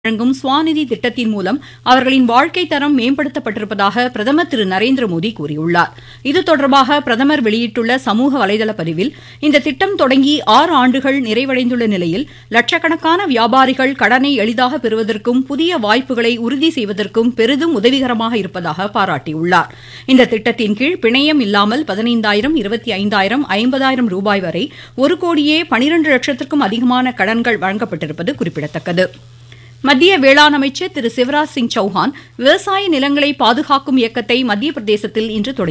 வழங்கும் ஸ்வாநிதி திட்டத்தின் மூலம் அவர்களின் வாழ்க்கை தரம் மேம்படுத்தப்பட்டிருப்பதாக பிரதமர் திரு நரேந்திர மோடி கூறியுள்ளார் இது தொடர்பாக பிரதமர் வெளியிட்டுள்ள சமூக வலைதள பதிவில் இந்த திட்டம் தொடங்கி ஆறு ஆண்டுகள் நிறைவடைந்துள்ள நிலையில் லட்சக்கணக்கான வியாபாரிகள் கடனை எளிதாக பெறுவதற்கும் புதிய வாய்ப்புகளை உறுதி செய்வதற்கும் பெரிதும் உதவிகரமாக இருப்பதாக பாராட்டியுள்ளார் இந்த திட்டத்தின் கீழ் பிணையம் இல்லாமல் பதினைந்தாயிரம் இருபத்தி ஐந்தாயிரம் ஐம்பதாயிரம் ரூபாய் வரை ஒரு கோடியே பனிரண்டு லட்சத்திற்கும் அதிகமான கடன்கள் வழங்கப்பட்டிருப்பது குறிப்பிடத்தக்கது மத்திய வேளாண் அமைச்சர் திரு சிவராஜ் சிங் சௌஹான் விவசாய நிலங்களை பாதுகாக்கும் இயக்கத்தை மத்திய பிரதேசத்தில் இன்று தொடங்கி